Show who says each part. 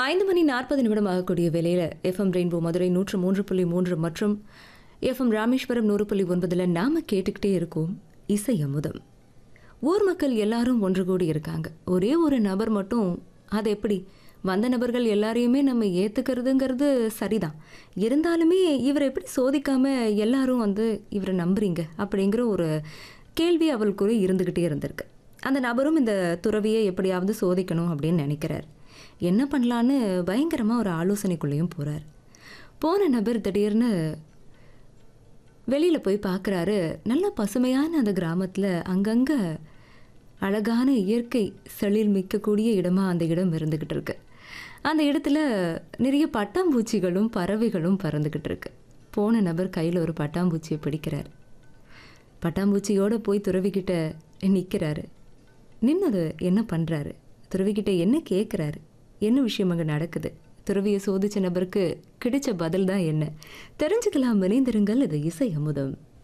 Speaker 1: ஐந்து மணி நாற்பது நிமிடம் ஆகக்கூடிய வேளையில் எஃப்எம் ரெயின்போ மதுரை நூற்று மூன்று புள்ளி மூன்று மற்றும் எஃப்எம் ராமேஸ்வரம் நூறு புள்ளி ஒன்பதில் நாம கேட்டுக்கிட்டே இருக்கோம் இசை அமுதம் ஊர் மக்கள் எல்லாரும் ஒன்று கூடி இருக்காங்க ஒரே ஒரு நபர் மட்டும் அது எப்படி வந்த நபர்கள் எல்லாரையுமே நம்ம ஏற்றுக்கிறதுங்கிறது சரிதான் இருந்தாலுமே இவரை எப்படி சோதிக்காம எல்லாரும் வந்து இவரை நம்புறீங்க அப்படிங்கிற ஒரு கேள்வி அவளுக்குள்ள இருந்துக்கிட்டே இருந்திருக்கு அந்த நபரும் இந்த துறவியை எப்படியாவது சோதிக்கணும் அப்படின்னு நினைக்கிறார் என்ன பண்ணலான்னு பயங்கரமாக ஒரு ஆலோசனைக்குள்ளேயும் போகிறார் போன நபர் திடீர்னு வெளியில் போய் பார்க்குறாரு நல்ல பசுமையான அந்த கிராமத்தில் அங்கங்கே அழகான இயற்கை செழில் மிக்கக்கூடிய இடமா அந்த இடம் இருந்துக்கிட்டு இருக்கு அந்த இடத்துல நிறைய பட்டாம்பூச்சிகளும் பறவைகளும் பறந்துக்கிட்டு இருக்கு போன நபர் கையில் ஒரு பட்டாம்பூச்சியை பிடிக்கிறார் பட்டாம்பூச்சியோட போய் துறவிக்கிட்ட நிற்கிறாரு நின்னது என்ன பண்ணுறாரு துறவிக்கிட்ட என்ன கேட்குறாரு என்ன விஷயம் அங்கே நடக்குது துறவியை சோதிச்ச நபருக்கு கிடைச்ச பதில் தான் என்ன தெரிஞ்சுக்கலாம் வினைந்திருங்கள் இது இசை அமுதம்